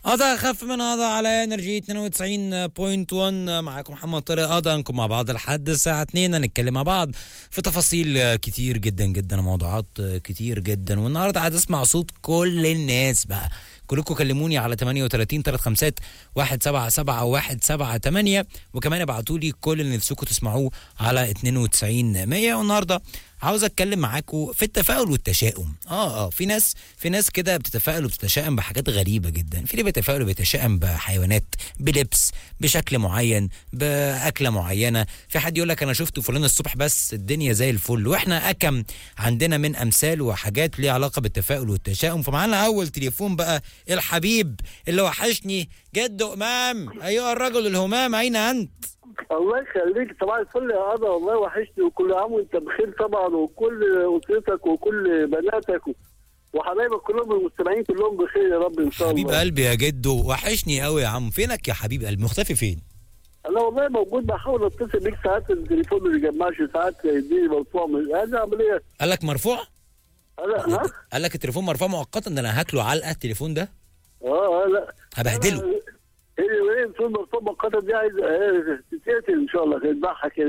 قضى اخف من قضى على انرجي 92.1 معاكم محمد طارق قضى نكون مع بعض لحد الساعه 2 هنتكلم مع بعض في تفاصيل كتير جدا جدا وموضوعات كتير جدا والنهارده هتسمع صوت كل الناس بقى كلكم كلموني على 38 35 177 او 178 وكمان ابعتوا لي كل اللي نفسكم تسمعوه على 92 100 والنهارده عاوز اتكلم معاكم في التفاؤل والتشاؤم اه اه في ناس في ناس كده بتتفائل وبتتشائم بحاجات غريبه جدا في اللي بيتفائل وبيتشائم بحيوانات بلبس بشكل معين باكله معينه في حد يقول لك انا شفت فلان الصبح بس الدنيا زي الفل واحنا اكم عندنا من امثال وحاجات ليها علاقه بالتفاؤل والتشاؤم فمعانا اول تليفون بقى الحبيب اللي وحشني جد امام ايها الرجل الهمام اين انت الله يخليك طبعا الفل يا قضا والله وحشني وكل عام وانت بخير طبعا وكل اسرتك وكل بناتك وحبايبك كلهم المستمعين كلهم بخير يا رب ان شاء الله حبيب قلبي يا جدو وحشني قوي يا عم فينك يا حبيب قلبي مختفي فين انا والله موجود بحاول اتصل بيك ساعات التليفون ما بيجمعش ساعات يديني مرفوع من هذا عمليه قال لك مرفوع انا ها قال لك التليفون مرفوع مؤقتا ده انا هاكله علقه التليفون ده اه آه، لا هبهدله ايه ايه الفيلم مرفوع مؤقتا دي عايز آه، تتقتل ان شاء الله تذبحها كده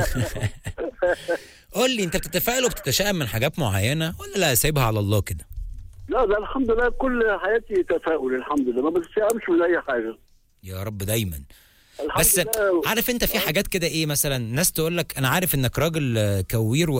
قول لي انت بتتفائل وبتتشائم من حاجات معينه ولا لا سايبها على الله كده لا ده الحمد لله كل حياتي تفاؤل الحمد لله ما بتشائمش من اي حاجه يا رب دايما الحمد بس لله عارف انت في حاجات كده ايه مثلا ناس تقول لك انا عارف انك راجل آه، كوير